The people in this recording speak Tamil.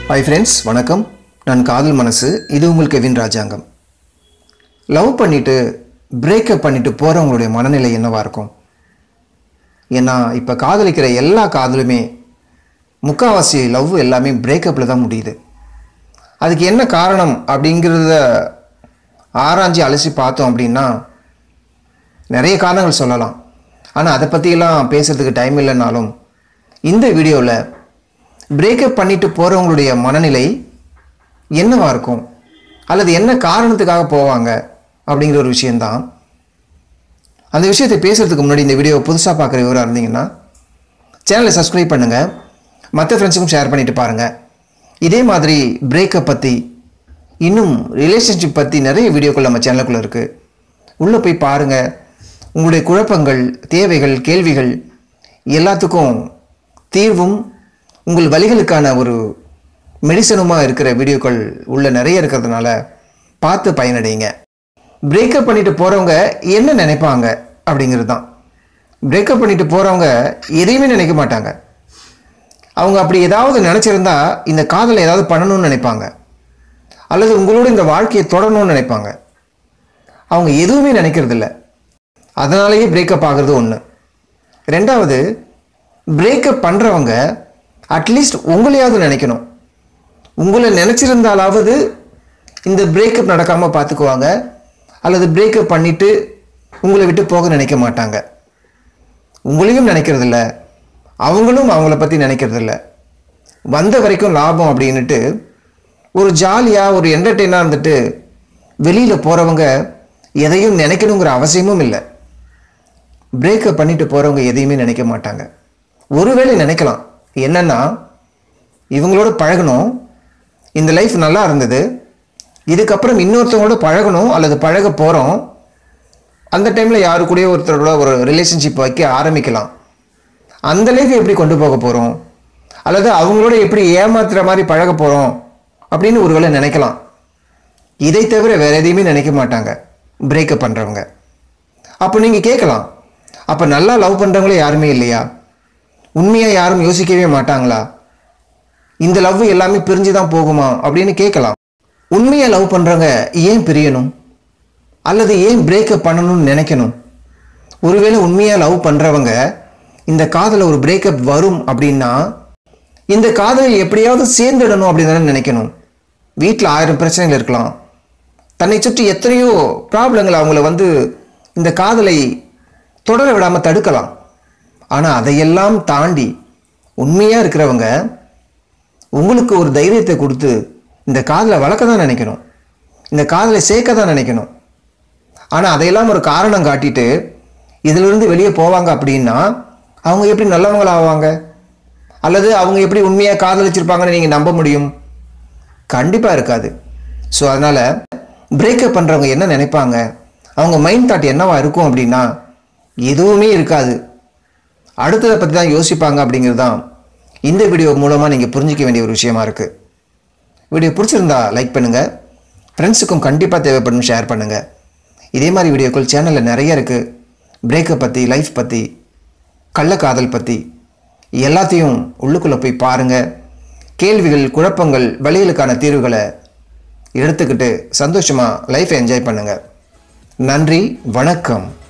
ஹாய் ஃப்ரெண்ட்ஸ் வணக்கம் நான் காதல் மனசு இது உங்கள் கெவின் ராஜாங்கம் லவ் பண்ணிட்டு பிரேக்கப் பண்ணிட்டு போகிறவங்களுடைய மனநிலை என்னவா இருக்கும் ஏன்னா இப்போ காதலிக்கிற எல்லா காதலுமே முக்காவாசி லவ் எல்லாமே பிரேக்கப்பில் தான் முடியுது அதுக்கு என்ன காரணம் அப்படிங்கிறத ஆராய்ஞ்சு அலசி பார்த்தோம் அப்படின்னா நிறைய காரணங்கள் சொல்லலாம் ஆனால் அதை பற்றியெல்லாம் பேசுகிறதுக்கு டைம் இல்லைனாலும் இந்த வீடியோவில் பிரேக்கப் பண்ணிட்டு போகிறவங்களுடைய மனநிலை என்னவா இருக்கும் அல்லது என்ன காரணத்துக்காக போவாங்க அப்படிங்கிற ஒரு விஷயந்தான் அந்த விஷயத்தை பேசுகிறதுக்கு முன்னாடி இந்த வீடியோவை புதுசாக பார்க்குற விவரம் இருந்தீங்கன்னா சேனலை சப்ஸ்கிரைப் பண்ணுங்கள் மற்ற ஃப்ரெண்ட்ஸுக்கும் ஷேர் பண்ணிட்டு பாருங்கள் இதே மாதிரி பிரேக்கப் பற்றி இன்னும் ரிலேஷன்ஷிப் பற்றி நிறைய வீடியோக்கள் நம்ம சேனலுக்குள்ளே இருக்குது உள்ளே போய் பாருங்கள் உங்களுடைய குழப்பங்கள் தேவைகள் கேள்விகள் எல்லாத்துக்கும் தீர்வும் உங்கள் வழிகளுக்கான ஒரு மெடிசனுமாக இருக்கிற வீடியோக்கள் உள்ள நிறைய இருக்கிறதுனால பார்த்து பயனடைங்க பிரேக்கப் பண்ணிட்டு போகிறவங்க என்ன நினைப்பாங்க அப்படிங்கிறது தான் பிரேக்கப் பண்ணிட்டு போகிறவங்க எதையுமே நினைக்க மாட்டாங்க அவங்க அப்படி ஏதாவது நினச்சிருந்தா இந்த காதலை ஏதாவது பண்ணணும்னு நினைப்பாங்க அல்லது உங்களோட இந்த வாழ்க்கையை தொடரணும்னு நினைப்பாங்க அவங்க எதுவுமே நினைக்கிறதில்ல அதனாலேயே பிரேக்கப் ஆகிறது ஒன்று ரெண்டாவது பிரேக்கப் பண்ணுறவங்க அட்லீஸ்ட் உங்களையாவது நினைக்கணும் உங்களை நினச்சிருந்தாலாவது இந்த பிரேக்கப் நடக்காமல் பார்த்துக்குவாங்க அல்லது பிரேக்கப் பண்ணிவிட்டு உங்களை விட்டு போக நினைக்க மாட்டாங்க உங்களையும் நினைக்கிறதில்ல அவங்களும் அவங்கள பற்றி நினைக்கிறதில்ல வந்த வரைக்கும் லாபம் அப்படின்னுட்டு ஒரு ஜாலியாக ஒரு என்டர்டெயினாக இருந்துட்டு வெளியில் போகிறவங்க எதையும் நினைக்கணுங்கிற அவசியமும் இல்லை பிரேக்கப் பண்ணிட்டு போகிறவங்க எதையுமே நினைக்க மாட்டாங்க ஒருவேளை நினைக்கலாம் என்னன்னா இவங்களோட பழகணும் இந்த லைஃப் நல்லா இருந்தது இதுக்கப்புறம் இன்னொருத்தவங்களோட பழகணும் அல்லது பழக போகிறோம் அந்த டைமில் யாரு கூடயோ ஒருத்தரோட ஒரு ரிலேஷன்ஷிப் வைக்க ஆரம்பிக்கலாம் அந்த லைஃப் எப்படி கொண்டு போக போகிறோம் அல்லது அவங்களோட எப்படி ஏமாத்துற மாதிரி பழக போகிறோம் அப்படின்னு ஒருவேளை நினைக்கலாம் இதை தவிர வேற எதையுமே நினைக்க மாட்டாங்க பிரேக்கப் பண்ணுறவங்க அப்போ நீங்கள் கேட்கலாம் அப்போ நல்லா லவ் பண்ணுறவங்களே யாருமே இல்லையா உண்மையாக யாரும் யோசிக்கவே மாட்டாங்களா இந்த லவ் எல்லாமே பிரிஞ்சு தான் போகுமா அப்படின்னு கேட்கலாம் உண்மையாக லவ் பண்ணுறவங்க ஏன் பிரியணும் அல்லது ஏன் பிரேக்கப் பண்ணணும்னு நினைக்கணும் ஒருவேளை உண்மையாக லவ் பண்ணுறவங்க இந்த காதலில் ஒரு பிரேக்கப் வரும் அப்படின்னா இந்த காதலில் எப்படியாவது சேர்ந்துடணும் அப்படின்னு தானே நினைக்கணும் வீட்டில் ஆயிரம் பிரச்சனைகள் இருக்கலாம் தன்னை சுற்றி எத்தனையோ ப்ராப்ளங்கள் அவங்கள வந்து இந்த காதலை தொடர விடாமல் தடுக்கலாம் ஆனால் அதையெல்லாம் தாண்டி உண்மையாக இருக்கிறவங்க உங்களுக்கு ஒரு தைரியத்தை கொடுத்து இந்த காதலை வளர்க்க தான் நினைக்கணும் இந்த காதலை சேர்க்க தான் நினைக்கணும் ஆனால் அதையெல்லாம் ஒரு காரணம் காட்டிட்டு இதிலிருந்து வெளியே போவாங்க அப்படின்னா அவங்க எப்படி நல்லவங்களா ஆவாங்க அல்லது அவங்க எப்படி உண்மையாக காதலிச்சிருப்பாங்கன்னு நீங்கள் நம்ப முடியும் கண்டிப்பாக இருக்காது ஸோ அதனால் பிரேக்கப் பண்ணுறவங்க என்ன நினைப்பாங்க அவங்க மைண்ட் தாட் என்னவா இருக்கும் அப்படின்னா எதுவுமே இருக்காது அடுத்ததை பற்றி தான் யோசிப்பாங்க அப்படிங்கிறது தான் இந்த வீடியோ மூலமாக நீங்கள் புரிஞ்சிக்க வேண்டிய ஒரு விஷயமா இருக்குது வீடியோ பிடிச்சிருந்தா லைக் பண்ணுங்கள் ஃப்ரெண்ட்ஸுக்கும் கண்டிப்பாக தேவைப்படும் ஷேர் பண்ணுங்கள் இதே மாதிரி வீடியோக்கள் சேனலில் நிறைய இருக்குது பிரேக்கப் பற்றி லைஃப் பற்றி கள்ளக்காதல் பற்றி எல்லாத்தையும் உள்ளுக்குள்ளே போய் பாருங்கள் கேள்விகள் குழப்பங்கள் வழிகளுக்கான தீர்வுகளை எடுத்துக்கிட்டு சந்தோஷமாக லைஃப்பை என்ஜாய் பண்ணுங்கள் நன்றி வணக்கம்